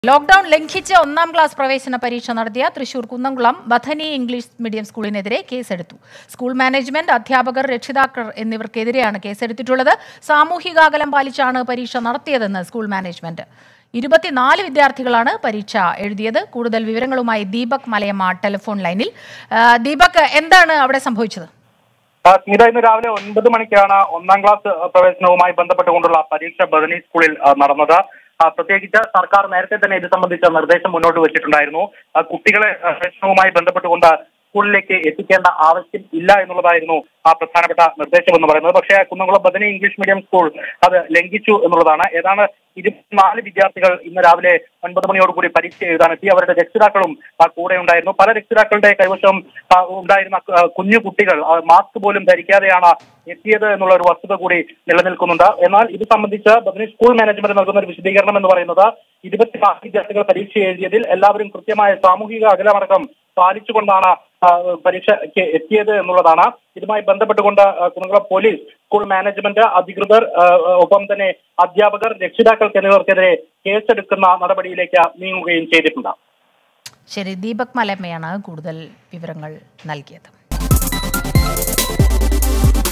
lockdown ലംഘിച്ച് ഒന്നാം class പ്രവേശന പരീക്ഷ നടത്തിയ തൃശൂർ കുന്നംകുളം ബഥനി ഇംഗ്ലീഷ് മീഡിയം സ്കൂളിനെതിരെ കേസെടുത്തു സ്കൂൾ മാനേജ്മെന്റ് അധ്യാപകർ രക്ഷിതാക്കൾ എന്നിവർക്കെതിരെയാണ് കേസെടുത്തിട്ടുള്ളത് സാമൂഹിക അകലം പാലിച്ചാണ് പരീക്ഷ നടത്തിയതെന്ന് സ്കൂൾ മാനേജ്മെന്റ് ഇരുപത്തിനാല് വിദ്യാർത്ഥികളാണ് പരീക്ഷ എഴുതിയത് കൂടുതൽ വിവരങ്ങളുമായി ദീപക് മലയമ്മ ടെലിഫോൺ ലൈനിൽ ആ, ദീപക് എന്താണ് അവിടെ സംഭവിച്ചത് ആ, സ്മിത ഇന്ന് രാവിലെ ഒൻപത് മണിക്കാണ് ഒന്നാം ക്ലാസ് പ്രവേശനവുമായി ബന്ധപ്പെട്ടുകൊണ്ടുള്ള പരീക്ഷ ബദനി സ്കൂളിൽ ആ, നടന്നത് ആ, പ്രത്യേകിച്ച് സർക്കാർ നേരത്തെ തന്നെ ഇത് സംബന്ധിച്ച നിർദ്ദേശം മുന്നോട്ട് വെച്ചിട്ടുണ്ടായിരുന്നു ആ, കുട്ടികളെ ആ, പ്രവേശനവുമായി ബന്ധപ്പെട്ടുകൊണ്ട് സ്കൂളിലേക്ക് എത്തിക്കേണ്ട ആവശ്യം ഇല്ല എന്നുള്ളതായിരുന്നു ആ പ്രധാനപ്പെട്ട നിർദ്ദേശം എന്ന് പറയുന്നത് പക്ഷേ Kunnamkulam Bethany English medium school അത് ലംഘിച്ചു എന്നുള്ളതാണ് ഏതാണ് ഇരുപത്തിനാല് വിദ്യാർത്ഥികൾ ഇന്ന് രാവിലെ ഒൻപത് മണിയോടുകൂടി പരീക്ഷ എഴുതാനെത്തി അവരുടെ രക്ഷിതാക്കളും ആ, കൂടെ ഉണ്ടായിരുന്നു പല രക്ഷിതാക്കളുടെ കൈവശം ആ, ഉണ്ടായിരുന്ന ആ, കുഞ്ഞു കുട്ടികൾ ആ, മാസ്ക് പോലും ധരിക്കാതെയാണ് എത്തിയത് എന്നുള്ള ഒരു വസ്തുത കൂടി നിലനിൽക്കുന്നുണ്ട് എന്നാൽ ഇത് സംബന്ധിച്ച് ബദനി സ്കൂൾ മാനേജ്മെന്റ് നൽകുന്ന ഒരു വിശദീകരണം എന്ന് പറയുന്നത് ഇരുപത്തിനാല് വിദ്യാർത്ഥികൾ പരീക്ഷ എഴുതിയതിൽ എല്ലാവരും കൃത്യമായ സാമൂഹിക അകലമടക്കം പാലിച്ചുകൊണ്ടാണ് ആ, പരീക്ഷയ്ക്ക് എത്തിയത് എന്നുള്ളതാണ് ഇതുമായി ബന്ധപ്പെട്ടുകൊണ്ട് ആ, കുന്നംകുളം പോലീസ് സ്കൂൾ മാനേജ്മെന്റ് അധികൃതർ ആ, ഒപ്പം തന്നെ അധ്യാപകർ രക്ഷിതാക്കൾക്ക് എന്നിവർക്കെതിരെ കേസെടുക്കുന്ന നടപടിയിലേക്ക് നീങ്ങുകയും ചെയ്തിട്ടുണ്ട് ശരി ദീപക് മലയമ്മയാണ് കൂടുതൽ വിവരങ്ങൾ നൽകിയത്